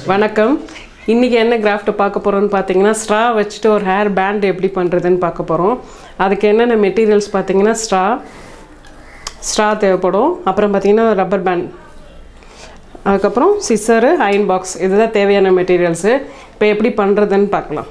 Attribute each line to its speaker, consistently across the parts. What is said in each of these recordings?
Speaker 1: வணக்கம் இன்றைக்கி என்ன கிராஃப்ட் பார்க்க போகிறோம்னு பார்த்தீங்கன்னா ஸ்ட்ரா வச்சுட்டு ஒரு ஹேர் பேண்ட் எப்படி பண்ணுறதுன்னு பார்க்க போகிறோம் அதுக்கு என்னென்ன மெட்டீரியல்ஸ் பார்த்தீங்கன்னா ஸ்ட்ரா ஸ்ட்ரா தேவைப்படும் அப்புறம் பார்த்தீங்கன்னா ரப்பர் பேண்ட் அதுக்கப்புறம் சிசரு அயன் பாக்ஸ் இதுதான் தேவையான மெட்டீரியல்ஸு இப்போ எப்படி பண்ணுறதுன்னு பார்க்கலாம்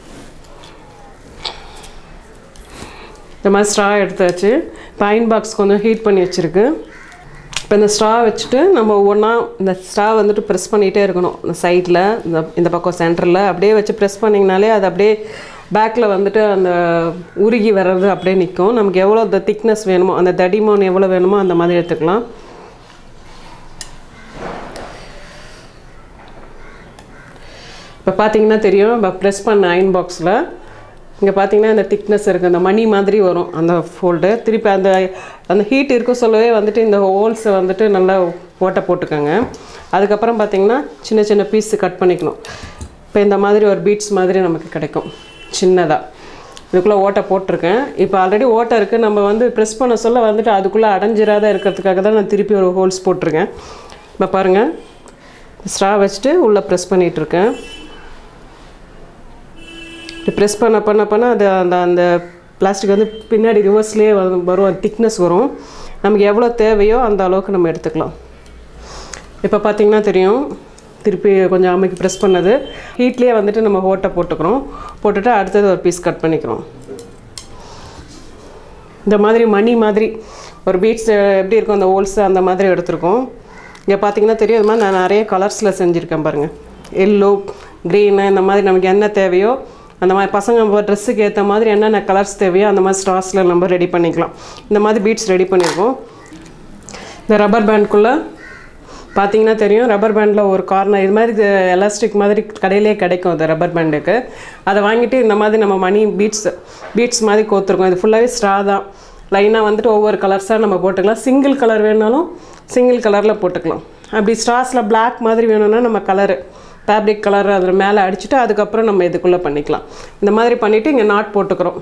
Speaker 1: இந்த மாதிரி ஸ்ட்ரா எடுத்தாச்சு இப்போ அயன் பாக்ஸ் கொஞ்சம் ஹீட் பண்ணி வச்சுருக்கு இப்போ இந்த ஸ்ட்ரா வச்சுட்டு நம்ம ஒவ்வொன்றா இந்த ஸ்ட்ரா வந்துட்டு ப்ரெஸ் பண்ணிகிட்டே இருக்கணும் இந்த சைடில் இந்த இந்த பக்கம் சென்டரில் அப்படியே வச்சு ப்ரெஸ் பண்ணிங்கனாலே அது அப்படியே பேக்கில் வந்துட்டு அந்த உருகி வர்றது அப்படியே நிற்கும் நமக்கு எவ்வளோ அந்த திக்னஸ் வேணுமோ அந்த தடிமன் எவ்வளோ வேணுமோ அந்த மாதிரி எடுத்துக்கலாம் இப்போ பார்த்தீங்கன்னா தெரியும் இப்போ ப்ரெஸ் பண்ண அயன் பாக்ஸில் இங்கே பார்த்தீங்கன்னா இந்த திக்னஸ் இருக்குது அந்த மணி மாதிரி வரும் அந்த ஃபோல்டு திருப்பி அந்த அந்த ஹீட் இருக்க சொல்லவே வந்துட்டு இந்த ஹோல்ஸை வந்துட்டு நல்லா ஓட்டை போட்டுக்கோங்க அதுக்கப்புறம் பார்த்தீங்கன்னா சின்ன சின்ன பீஸ் கட் பண்ணிக்கணும் இப்போ இந்த மாதிரி ஒரு பீட்ஸ் மாதிரி நமக்கு கிடைக்கும் சின்னதாக இதுக்குள்ளே ஓட்டை போட்டிருக்கேன் இப்போ ஆல்ரெடி ஓட்டை இருக்குது நம்ம வந்து ப்ரெஸ் பண்ண சொல்ல வந்துட்டு அதுக்குள்ளே அடைஞ்சிராத இருக்கிறதுக்காக தான் நான் திருப்பி ஒரு ஹோல்ஸ் போட்டிருக்கேன் இப்போ பாருங்கள் ஸ்ட்ரா வச்சுட்டு உள்ளே ப்ரெஸ் பண்ணிகிட்ருக்கேன் இது ப்ரெஸ் பண்ண பண்ண பண்ண அது அந்த அந்த பிளாஸ்டிக் வந்து பின்னாடி ரிவர்ஸ்லேயே வரும் திக்னஸ் வரும் நமக்கு எவ்வளோ தேவையோ அந்த அளவுக்கு நம்ம எடுத்துக்கலாம் இப்போ பார்த்திங்கன்னா தெரியும் திருப்பி கொஞ்சம் அமைக்கு ப்ரெஸ் பண்ணது ஹீட்லேயே வந்துட்டு நம்ம ஓட்டை போட்டுக்கிறோம் போட்டுட்டு அடுத்தது ஒரு பீஸ் கட் பண்ணிக்கிறோம் இந்த மாதிரி மணி மாதிரி ஒரு பீட்ஸ் எப்படி இருக்கும் அந்த ஹோல்ஸ் அந்த மாதிரி எடுத்திருக்கோம் இங்கே பார்த்தீங்கன்னா தெரியும் இது மாதிரி நான் நிறைய கலர்ஸில் செஞ்சுருக்கேன் பாருங்கள் எல்லோ க்ரீனு இந்த மாதிரி நமக்கு என்ன தேவையோ அந்த மாதிரி பசங்க ட்ரெஸ்ஸுக்கு ஏற்ற மாதிரி என்னென்ன கலர்ஸ் தேவையோ அந்த மாதிரி ஸ்டார்ஸில் நம்ம ரெடி பண்ணிக்கலாம் இந்த மாதிரி பீட்ஸ் ரெடி பண்ணியிருக்கோம் இந்த ரப்பர் பேண்ட்குள்ளே பார்த்தீங்கன்னா தெரியும் ரப்பர் பேண்டில் ஒரு கார்னர் இது மாதிரி எலாஸ்டிக் மாதிரி கடையிலே கிடைக்கும் அது ரப்பர் பேண்டுக்கு அதை வாங்கிட்டு இந்த மாதிரி நம்ம மணி பீட்ஸ் பீட்ஸ் மாதிரி கோத்துருக்கோம் இது ஃபுல்லாகவே ஸ்ட்ரா தான் லைனாக வந்துட்டு ஒவ்வொரு கலர்ஸாக நம்ம போட்டுக்கலாம் சிங்கிள் கலர் வேணாலும் சிங்கிள் கலரில் போட்டுக்கலாம் அப்படி ஸ்ட்ராஸில் பிளாக் மாதிரி வேணும்னா நம்ம கலரு ஃபேப்ரிக் கலர் அதில் மேலே அடிச்சுட்டு அதுக்கப்புறம் நம்ம இதுக்குள்ளே பண்ணிக்கலாம் இந்த மாதிரி பண்ணிவிட்டு இங்கே நாட் போட்டுக்கிறோம்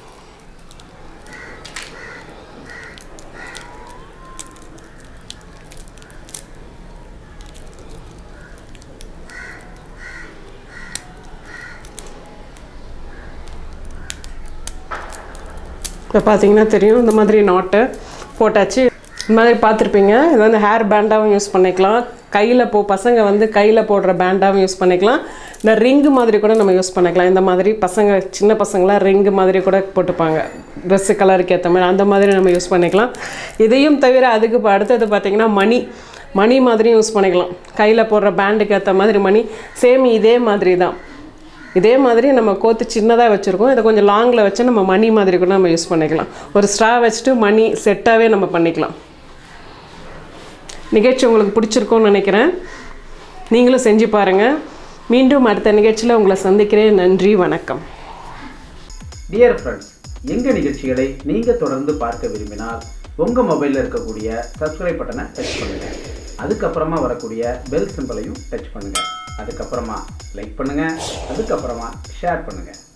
Speaker 1: இப்போ பார்த்தீங்கன்னா தெரியும் இந்த மாதிரி நாட்டு போட்டாச்சு இந்த மாதிரி பார்த்துருப்பீங்க இது வந்து ஹேர் பேண்டாகவும் யூஸ் பண்ணிக்கலாம் கையில் போ பசங்க வந்து கையில் போடுற பேண்டாகவும் யூஸ் பண்ணிக்கலாம் இந்த ரிங்கு மாதிரி கூட நம்ம யூஸ் பண்ணிக்கலாம் இந்த மாதிரி பசங்க சின்ன பசங்களாம் ரிங்கு மாதிரி கூட போட்டுப்பாங்க ட்ரெஸ்ஸு கலருக்கு ஏற்ற மாதிரி அந்த மாதிரி நம்ம யூஸ் பண்ணிக்கலாம் இதையும் தவிர அதுக்கு இப்போ அடுத்தது பார்த்திங்கன்னா மணி மணி மாதிரியும் யூஸ் பண்ணிக்கலாம் கையில் போடுற பேண்டுக்கு ஏற்ற மாதிரி மணி சேம் இதே மாதிரி தான் இதே மாதிரி நம்ம கோத்து சின்னதாக வச்சுருக்கோம் இதை கொஞ்சம் லாங்கில் வச்சு நம்ம மணி மாதிரி கூட நம்ம யூஸ் பண்ணிக்கலாம் ஒரு ஸ்ட்ரா வச்சுட்டு மணி செட்டாகவே நம்ம பண்ணிக்கலாம் நிகழ்ச்சி உங்களுக்கு பிடிச்சிருக்கும்னு நினைக்கிறேன் நீங்களும் செஞ்சு பாருங்கள் மீண்டும் அடுத்த நிகழ்ச்சியில் உங்களை சந்திக்கிறேன் நன்றி வணக்கம்
Speaker 2: டியர் ஃப்ரெண்ட்ஸ் எங்கள் நிகழ்ச்சிகளை நீங்கள் தொடர்ந்து பார்க்க விரும்பினால் உங்கள் மொபைலில் இருக்கக்கூடிய சப்ஸ்கிரைப் பட்டனை டச் பண்ணுங்கள் அதுக்கப்புறமா வரக்கூடிய பெல் சிம்பலையும் டச் பண்ணுங்கள் அதுக்கப்புறமா லைக் பண்ணுங்கள் அதுக்கப்புறமா ஷேர் பண்ணுங்கள்